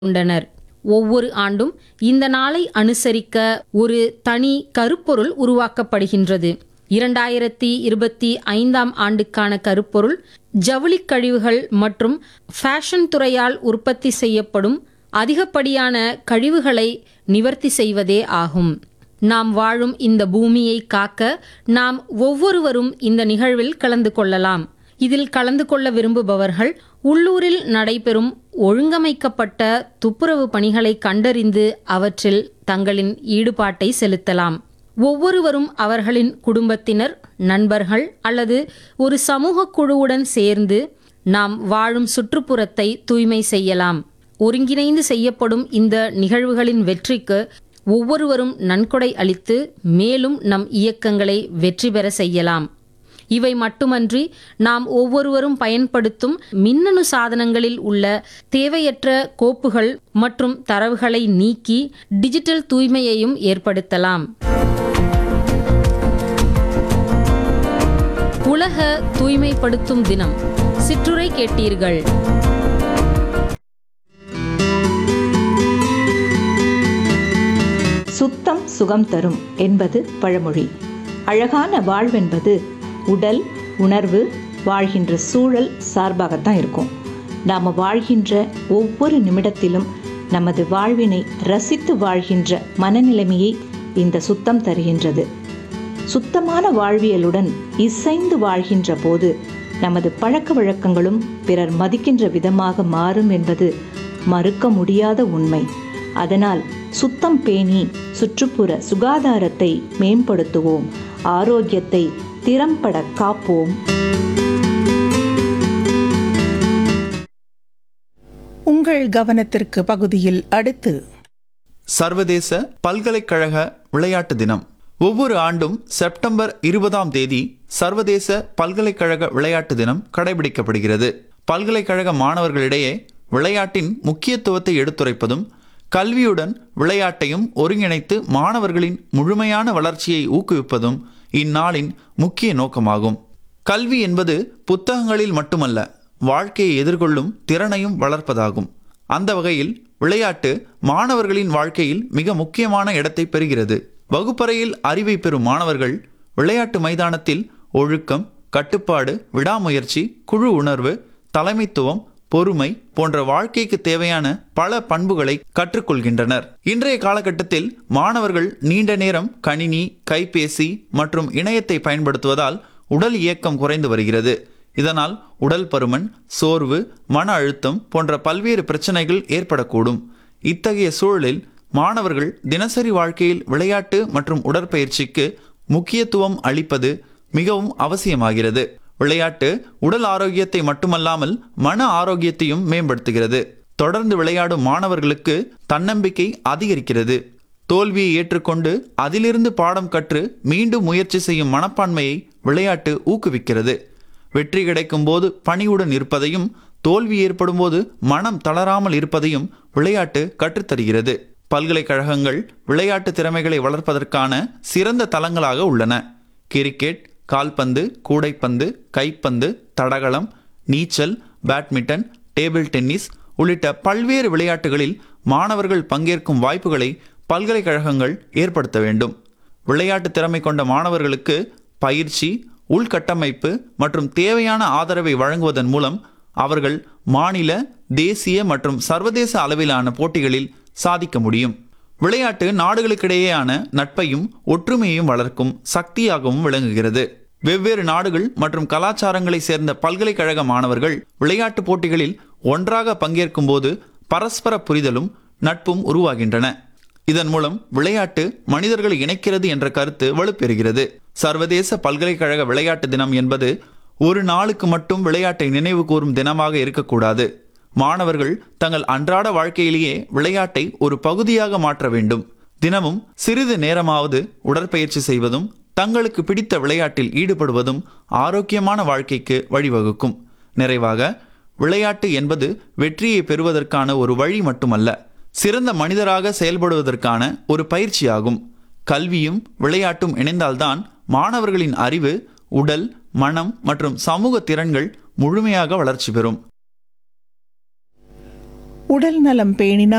கொண்டனர் ஒவ்வொரு ஆண்டும் இந்த நாளை அனுசரிக்க ஒரு தனி கருப்பொருள் உருவாக்கப்படுகின்றது இரண்டாயிரத்தி இருபத்தி ஐந்தாம் ஆண்டுக்கான கருப்பொருள் ஜவுளிக் கழிவுகள் மற்றும் ஃபேஷன் துறையால் உற்பத்தி செய்யப்படும் அதிகப்படியான கழிவுகளை நிவர்த்தி செய்வதே ஆகும் நாம் வாழும் இந்த பூமியை காக்க நாம் ஒவ்வொருவரும் இந்த நிகழ்வில் கலந்து கொள்ளலாம் இதில் கலந்து கொள்ள விரும்புபவர்கள் உள்ளூரில் நடைபெறும் ஒழுங்கமைக்கப்பட்ட துப்புரவு பணிகளை கண்டறிந்து அவற்றில் தங்களின் ஈடுபாட்டை செலுத்தலாம் ஒவ்வொருவரும் அவர்களின் குடும்பத்தினர் நண்பர்கள் அல்லது ஒரு சமூக குழுவுடன் சேர்ந்து நாம் வாழும் சுற்றுப்புறத்தை தூய்மை செய்யலாம் ஒருங்கிணைந்து செய்யப்படும் இந்த நிகழ்வுகளின் வெற்றிக்கு ஒவ்வொருவரும் நன்கொடை அளித்து மேலும் நம் இயக்கங்களை வெற்றி பெற செய்யலாம் இவை மட்டுமன்றி நாம் ஒவ்வொருவரும் பயன்படுத்தும் மின்னணு சாதனங்களில் உள்ள தேவையற்ற கோப்புகள் மற்றும் தரவுகளை நீக்கி டிஜிட்டல் தூய்மையையும் ஏற்படுத்தலாம் உலக தூய்மைப்படுத்தும் தினம் சிற்றுரை கேட்டீர்கள் சுத்தம் சுகம் தரும் என்பது பழமொழி அழகான வாழ்வென்பது உடல் உணர்வு வாழ்கின்ற சூழல் சார்பாகத்தான் இருக்கும் நாம் வாழ்கின்ற ஒவ்வொரு நிமிடத்திலும் நமது வாழ்வினை ரசித்து வாழ்கின்ற மனநிலைமையை இந்த சுத்தம் தருகின்றது சுத்தமான வாழ்வியலுடன் இசைந்து வாழ்கின்ற போது நமது பழக்க வழக்கங்களும் பிறர் மதிக்கின்ற விதமாக மாறும் என்பது மறுக்க முடியாத உண்மை அதனால் சுத்தம் பேணி சுற்றுப்புற சுகாதாரத்தை மேம்படுத்துவோம் ஆரோக்கியத்தை திறம்பட காப்போம் உங்கள் கவனத்திற்கு பகுதியில் அடுத்து சர்வதேச பல்கலைக்கழக விளையாட்டு தினம் ஒவ்வொரு ஆண்டும் செப்டம்பர் இருபதாம் தேதி சர்வதேச பல்கலைக்கழக விளையாட்டு தினம் கடைபிடிக்கப்படுகிறது பல்கலைக்கழக மாணவர்களிடையே விளையாட்டின் முக்கியத்துவத்தை எடுத்துரைப்பதும் கல்வியுடன் விளையாட்டையும் ஒருங்கிணைத்து மாணவர்களின் முழுமையான வளர்ச்சியை ஊக்குவிப்பதும் இந்நாளின் முக்கிய நோக்கமாகும் கல்வி என்பது புத்தகங்களில் மட்டுமல்ல வாழ்க்கையை எதிர்கொள்ளும் திறனையும் வளர்ப்பதாகும் அந்த வகையில் விளையாட்டு மாணவர்களின் வாழ்க்கையில் மிக முக்கியமான இடத்தை பெறுகிறது வகுப்பறையில் அறிவை பெறும் மாணவர்கள் விளையாட்டு மைதானத்தில் ஒழுக்கம் கட்டுப்பாடு விடாமுயற்சி குழு உணர்வு தலைமைத்துவம் பொறுமை போன்ற வாழ்க்கைக்கு தேவையான பல பண்புகளை கற்றுக்கொள்கின்றனர் இன்றைய காலகட்டத்தில் மாணவர்கள் நீண்ட நேரம் கணினி கைபேசி மற்றும் இணையத்தை பயன்படுத்துவதால் உடல் இயக்கம் குறைந்து வருகிறது இதனால் உடல் பருமன் சோர்வு மன அழுத்தம் போன்ற பல்வேறு பிரச்சனைகள் ஏற்படக்கூடும் இத்தகைய சூழலில் மாணவர்கள் தினசரி வாழ்க்கையில் விளையாட்டு மற்றும் உடற்பயிற்சிக்கு முக்கியத்துவம் அளிப்பது மிகவும் அவசியமாகிறது விளையாட்டு உடல் ஆரோக்கியத்தை மட்டுமல்லாமல் மன ஆரோக்கியத்தையும் மேம்படுத்துகிறது தொடர்ந்து விளையாடும் மாணவர்களுக்கு தன்னம்பிக்கை அதிகரிக்கிறது தோல்வியை ஏற்றுக்கொண்டு அதிலிருந்து பாடம் கற்று மீண்டும் முயற்சி செய்யும் மனப்பான்மையை விளையாட்டு ஊக்குவிக்கிறது வெற்றி கிடைக்கும் போது பணிவுடன் இருப்பதையும் தோல்வி ஏற்படும் போது மனம் தளராமல் இருப்பதையும் விளையாட்டு கற்றுத்தருகிறது பல்கலைக்கழகங்கள் விளையாட்டு திறமைகளை வளர்ப்பதற்கான சிறந்த தளங்களாக உள்ளன கிரிக்கெட் கால்பந்து கூடைப்பந்து கைப்பந்து தடகளம் நீச்சல் பேட்மிண்டன் டேபிள் டென்னிஸ் உள்ளிட்ட பல்வேறு விளையாட்டுகளில் மாணவர்கள் பங்கேற்கும் வாய்ப்புகளை பல்கலைக்கழகங்கள் ஏற்படுத்த வேண்டும் விளையாட்டு திறமை கொண்ட மாணவர்களுக்கு பயிற்சி உள்கட்டமைப்பு மற்றும் தேவையான ஆதரவை வழங்குவதன் மூலம் அவர்கள் மாநில தேசிய மற்றும் சர்வதேச அளவிலான போட்டிகளில் சாதிக்க முடியும் விளையாட்டு நாடுகளுக்கிடையேயான நட்பையும் ஒற்றுமையையும் வளர்க்கும் சக்தியாகவும் விளங்குகிறது வெவ்வேறு நாடுகள் மற்றும் கலாச்சாரங்களை சேர்ந்த பல்கலைக்கழக மாணவர்கள் விளையாட்டு போட்டிகளில் ஒன்றாக பங்கேற்கும் போது பரஸ்பர புரிதலும் நட்பும் உருவாகின்றன இதன் மூலம் விளையாட்டு மனிதர்களை இணைக்கிறது என்ற கருத்து வலுப்பெறுகிறது சர்வதேச பல்கலைக்கழக விளையாட்டு தினம் என்பது ஒரு நாளுக்கு மட்டும் விளையாட்டை நினைவு கூறும் தினமாக இருக்கக்கூடாது மாணவர்கள் தங்கள் அன்றாட வாழ்க்கையிலேயே விளையாட்டை ஒரு பகுதியாக மாற்ற வேண்டும் தினமும் சிறிது நேரமாவது உடற்பயிற்சி செய்வதும் தங்களுக்கு பிடித்த விளையாட்டில் ஈடுபடுவதும் ஆரோக்கியமான வாழ்க்கைக்கு வழிவகுக்கும் நிறைவாக விளையாட்டு என்பது வெற்றியை பெறுவதற்கான ஒரு வழி மட்டுமல்ல சிறந்த மனிதராக செயல்படுவதற்கான ஒரு பயிற்சியாகும் கல்வியும் விளையாட்டும் இணைந்தால்தான் மாணவர்களின் அறிவு உடல் மனம் மற்றும் சமூக திறன்கள் முழுமையாக வளர்ச்சி பெறும் உடல் நலம் பேணினால்